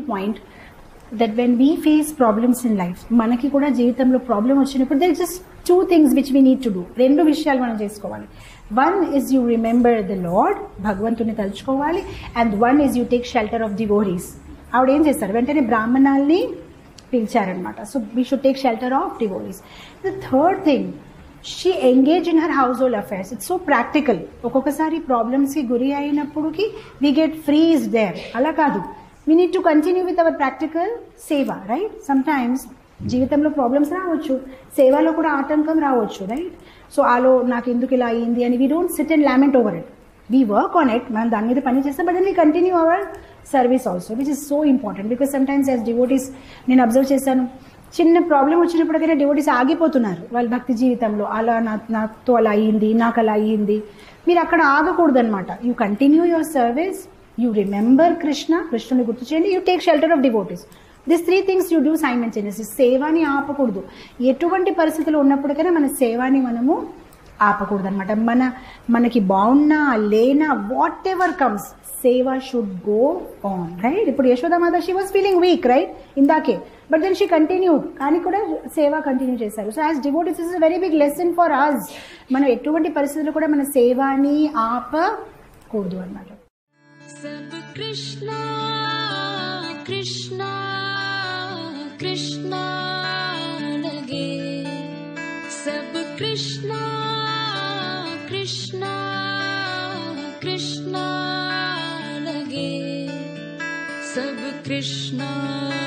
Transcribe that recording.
point that when we face problems in life మనకి కూడా జీవితంలో ప్రాబ్లం వచ్చినప్పుడు there just two things which we need to do రెండు విషయాలు మనం చేసుకోవాలి one is you remember the lord భగవంతుని తలుచుకోవాలి and one is you take shelter of devotees ఆవిడ ఏం చేస్తారు వెంటనే బ్రాహ్మణాల్ని పిలిచారనమాట so we should take shelter of devotees the third thing she engage in her household affairs it's so practical ఒక్కొక్కసారి ప్రాబ్లమ్స్కి గురి అయినప్పుడుకి వీ గెట్ ఫ్రీజ్ దేర్ అలా కాదు we need to continue with our practical సేవ right sometimes జీవితంలో problems రావచ్చు సేవలో కూడా ఆటంకం రావచ్చు రైట్ సో ఆలో నాకు ఎందుకు ఇలా అయ్యింది అని we don't sit and lament over it we work on it మనం దాని మీద పని చేస్తాం but then we continue our service also which is so important because sometimes as devotees నేను అబ్జర్వ్ చేశాను చిన్న ప్రాబ్లం వచ్చినప్పటికైనా డివోటీస్ ఆగిపోతున్నారు వాళ్ళ భక్తి జీవితంలో అలా నా నాతో అలా అయ్యింది నాకు అలా అయ్యింది మీరు అక్కడ ఆగకూడదు అనమాట you continue your service you remember Krishna కృష్ణుని గుర్తు చేయండి you take shelter of devotees this three things you do simultaneous సేవాని ఆపకూడదు ఎటువంటి పరిస్థితులు ఉన్నప్పటికైనా మన సేవాని మనము ఆపకూడదు అనమాట మన మనకి బాగున్నా లేనా వాట్ ఎవర్ కమ్స్ సేవ షుడ్ గో ఆన్ రైట్ ఇప్పుడు Yashoda Mata she was feeling weak right ఇందాకే బట్ దెన్ షీ కంటిన్యూ కానీ కూడా సేవ కంటిన్యూ చేశారు so as devotees is very big lesson for us మనం ఎటువంటి పరిస్థితుల్లో కూడా మన సేవాని ఆపకూడదు అన్నమాట सब कृष्णा कृष्णा कृष्णा लगे सब कृष्णा कृष्णा कृष्णा लगे सब कृष्णा